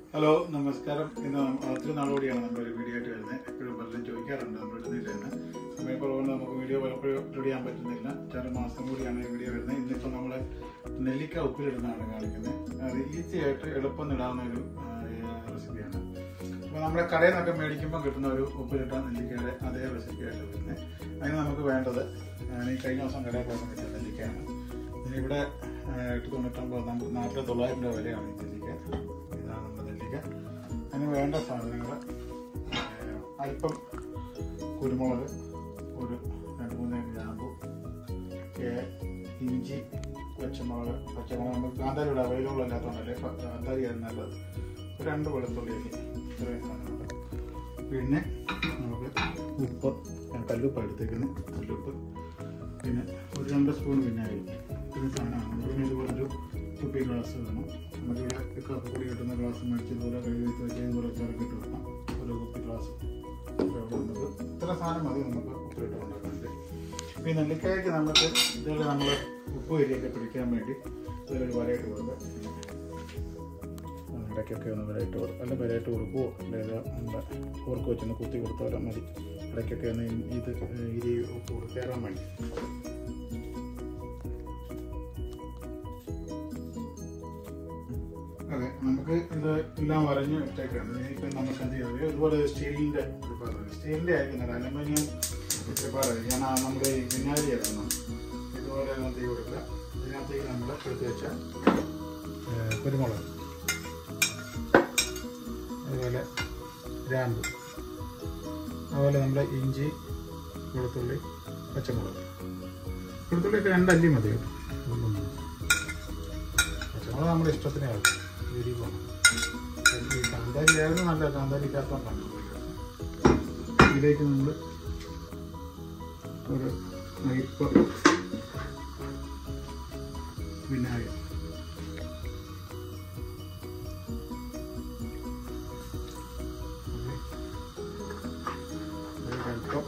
Hello നമസ്കാരം ഇന്ന് നമ്മ- ഒത്തിരി നാളുകൂടിയാണ് നമ്മളൊരു വീഡിയോ ആയിട്ട് വരുന്നത് എപ്പോഴും പലരും ചോദിക്കാറുണ്ട് നമ്മൾ ഇടുന്നില്ലെന്ന് സമയക്കുറവുകൊണ്ട് നമുക്ക് വീഡിയോ പലപ്പോഴും അപ്ലോഡ് ചെയ്യാൻ പറ്റുന്നില്ല ചില മാസം കൂടിയാണ് ഈ വീഡിയോ വരുന്നത് ഇന്നിപ്പോൾ നമ്മൾ നെല്ലിക്ക ഉപ്പിലിടുന്നതാണ് കാണിക്കുന്നത് അത് ഈസി ആയിട്ട് എളുപ്പം ഇടാവുന്ന ഒരു റെസിപ്പിയാണ് അപ്പോൾ നമ്മുടെ കടയിൽ നിന്നൊക്കെ മേടിക്കുമ്പോൾ കിട്ടുന്ന ഒരു ഉപ്പിലിട്ട നെല്ലിക്കയുടെ അതേ റെസിപ്പിയായിട്ട് വരുന്നത് അതിന് നമുക്ക് വേണ്ടത് ഞാൻ ഈ കഴിഞ്ഞ ദിവസം കടയിൽ പോകാൻ കിട്ടിയ നെല്ലിക്കയാണ് ഇതിനിവിടെ എട്ട് തൊണ്ണൂറ്റൊമ്പത് നമുക്ക് നാട്ടിലെ തൊള്ളായിരം രൂപ വിലയാണ് ഈ നെല്ലിക്ക ഇതാണ് നമ്മുടെ നെല്ലിക്ക അതിന് വേണ്ട സാധനങ്ങൾ അല്പം കുരുമുളക് ഒരു രണ്ട് മൂന്ന് ഗ്രാമ്പു ഏ- ഇഞ്ചി പച്ചമുളക് പച്ചമുളക് നമുക്ക് കാന്താരി ഇവിടെ അവൈലബിൾ അല്ലാത്തതുകൊണ്ടല്ലേ പ- കാന്താരി ആണ് നല്ലത് ഒരു രണ്ട് വെളുത്തുള്ളി അരി ഇത്രയും സാധനങ്ങൾ പിന്നെ നമുക്ക് ഉപ്പ് ഞാൻ കല്ലുപ്പ് എടുത്തേക്കുന്നത് കല്ലുപ്പ് പിന്നെ ഒരു രണ്ട് സ്പൂൺ വിനാഗിരി ഇത്രയും സാധനമാണ് പിന്നെ ഇതുപോലൊരു കുപ്പി ഗ്ലാസ് വേണം നമുക്കിവിടെ കപ്പ് കൂടി കിട്ടുന്ന ഗ്ലാസ് മേടിച്ച് ഇതുപോലെ കഴുകി വെച്ച് വെച്ച് ഇതുപോലെ ചേർക്കിട്ട് വെക്കണം ഒരു കുപ്പി ഗ്ലാസ് നമുക്ക് ഇത്ര സാധനം മതി നമുക്ക് ഉപ്പിലിട്ട് ഉണ്ടാക്കാനായിട്ട് ഈ നെല്ലിക്കായ്ക്ക് നമുക്ക് ഇതിൽ നമ്മൾ ഉപ്പ് കരിയൊക്കെ പിടിക്കാൻ വേണ്ടി ഇതിലൊരു വരയിട്ട് കൊടുക്കുക ഇടയ്ക്കൊക്കെ ഒന്ന് വരയിട്ട് കൊടുക്കും അല്ല വരയിട്ട് കൊടുക്കുമോ അല്ലെങ്കിൽ നമ്മുടെ ഓർക്ക് വെച്ചൊന്ന് കുത്തി കൊടുത്താലും മതി ഇടയ്ക്കൊക്കെ ഒന്ന് ഇത് ഇരി ഉപ്പ് കൊടുത്തേറാൻ വേണ്ടി അതെ നമുക്ക് ഇത് എല്ലാം വരഞ്ഞ് ഇട്ടേക്കാണ് ഇനിയിപ്പം നമുക്ക് എന്ത് ചെയ്യാം ഇതുപോലെ സ്റ്റീലിൻ്റെ ഒരു പാത്രം സ്റ്റീലിൻ്റെ ആയിരിക്കുന്നത് അലുമിനിയം പാത്രം ഞാൻ ആ നമ്മുടെ ഈ വിനാഗിരി ഇടണം ഇതുപോലെ ഒന്ന് തീ കൊടുക്കുക ഇതിനകത്തേക്ക് നമ്മൾ എടുത്ത് വെച്ച ഏ, കുരുമുളക് അതുപോലെ ഗ്രാമ്പു അതുപോലെ നമ്മുടെ ഇഞ്ചി വെളുത്തുള്ളി പച്ചമുളക് വെളുത്തുള്ളിയൊക്കെ രണ്ടല്ലി മതി കേട്ടോ ഒന്നും പച്ചമുളക് നമ്മുടെ ഇഷ്ടത്തിനേ ആവും എരി വേണം ഈ കാന്താരി ആയിരുന്നു നല്ല കാന്താരിക്കകത്തോണ്ടാണ് ഇതിലേക്ക് നമ്മൾ ഒരു അരിപ്പ വിനാഗിരി ഒരല്പം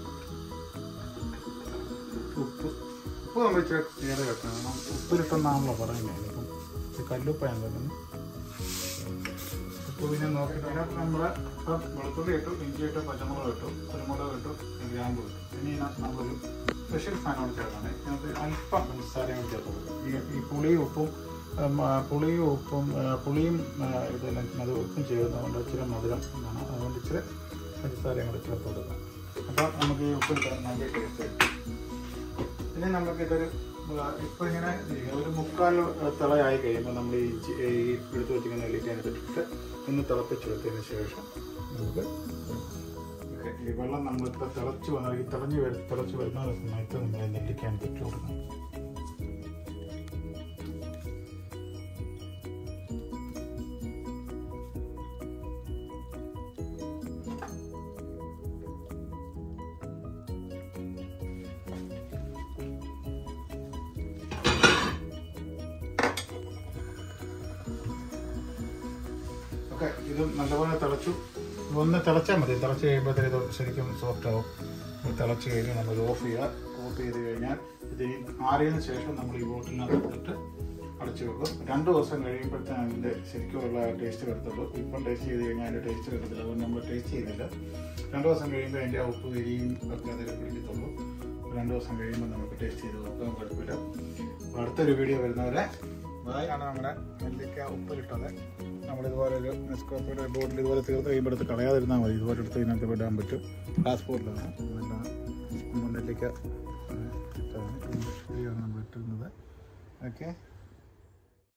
ഉപ്പ് ഉപ്പ് നമ്മൾ ഇച്ചിരി ഏറെ വെക്കണം കാരണം ഉപ്പിലിട്ടെന്നാണല്ലോ പറയുന്നത് ഇപ്പം ഇത് കല്ലുപ്പാൻ തോന്നുന്നു ഉപ്പ് പിന്നെ നോക്കിയിട്ട് അതിനകത്ത് നമ്മൾ ഇപ്പം വെളുത്തുള്ളി ഇട്ടു ഇഞ്ചി ഇട്ടു പച്ചമുളക് ഇട്ടു കുരുമുളക് ഇട്ടു ഗ്രാമ്പ് ഇട്ടു ഇനി ഇതിനകത്ത് നമ്മളൊരു സ്പെഷ്യൽ സാധനം ചേർക്കണം ഇതിനകത്ത് അല്പം പഞ്ചസാരയും ചേർത്ത് കൊടുക്കും ഈ ഈ പുളിയും ഉപ്പും ഉം, ആ, പുളിയും ഉപ്പും ആ, പുളിയും ആ, ഇതെല്ലാം അത് ഉപ്പും ചേർന്നതുകൊണ്ട് ഇച്ചിരി മധുരം വേണം അതുകൊണ്ട് ഇച്ചിരി പഞ്ചസാരയും കൂടെ ചേർത്ത് കൊടുക്കാം അപ്പോൾ നമുക്ക് ഈ ഉപ്പ് ഇട്ടാൽ നല്ല ടേസ്റ്റ് പിന്നെ നമുക്ക് ഇതൊരു ഇപ്പൊ ഇങ്ങനെ ഇരിക്കും. ഒരു മുക്കാൽ തിളയായി കഴിയുമ്പോൾ നമ്മൾ ഈ ചി- ഈ എടുത്ത് വെച്ചിരിക്കുന്ന നെല്ലിക്കാനിട്ടിട്ട് ഒന്ന് തിളപ്പിച്ചെടുത്തതിന് ശേഷം നമുക്ക് ഈ വെള്ളം നമ്മളിപ്പോൾ തിളച്ച് വന്ന ഈ തിളഞ്ഞ് വരു തിളച്ച് വരുന്ന സമയത്ത് നമ്മൾ നെല്ലിക്കാൻ ഇട്ട് കൊടുക്കണം ഓക്കെ ഇത് നല്ലപോലെ തിളച്ചു ഒന്ന് തിളച്ചാൽ മതി തിളച്ച് കഴിയുമ്പോഴത്തേക്ക് ഇത് ശരിക്കും സോഫ്റ്റ് ആവും ഇത് തിളച്ച് കഴിഞ്ഞ് നമ്മൾ ഓഫ് ചെയ്യുക ഓഫ് ചെയ്ത് കഴിഞ്ഞാൽ ഇത് ഈ ആറിയതിനു ശേഷം നമ്മൾ ഈ ബോട്ടിലിനകത്ത് എടുത്തിട്ട് അടച്ചു വെക്കും രണ്ട് ദിവസം കഴിയുമ്പോഴത്തേന് അതിൻ്റെ ശരിക്കുമുള്ള ടേസ്റ്റ് വരത്തുള്ളൂ ഇപ്പം ടേസ്റ്റ് ചെയ്ത് കഴിഞ്ഞാൽ അതിൻ്റെ ടേസ്റ്റ് വരത്തില്ല അതുകൊണ്ട് നമ്മൾ ടേസ്റ്റ് ചെയ്യുന്നില്ല രണ്ട് ദിവസം കഴിയുമ്പോൾ അതിൻ്റെ ആ ഉപ്പ് കരിയും ഒക്കെ അതിൽ പിടിക്കത്തുള്ളൂ രണ്ട് ദിവസം കഴിയുമ്പോൾ നമുക്ക് ടേസ്റ്റ് ചെയ്ത് നോക്കാം കുഴപ്പമില്ല അപ്പോൾ അടുത്തൊരു വീഡിയോ വരുന്നവരെ ആണ് നമ്മുടെ നെല്ലിക്ക ഉപ്പിലിട്ടത് നമ്മളിതുപോലെ ഒരു നെസ്കോപ്പിയുടെ ബോട്ടിൽ ഇതുപോലെ തീർത്ത് കഴിയുമ്പോൾ എടുത്ത് കളയാതിരുന്നാൽ മതി ഇതുപോലെ എടുത്ത് ഇതിനകത്ത് വിടാൻ പറ്റും ഗ്ലാസ് ബോട്ടിലാണ് അതെല്ലാം നമ്മൾ നെല്ലിക്ക ഇട്ടാണ് നമ്മൾ ഇട്ടിരുന്നത് ഓക്കെ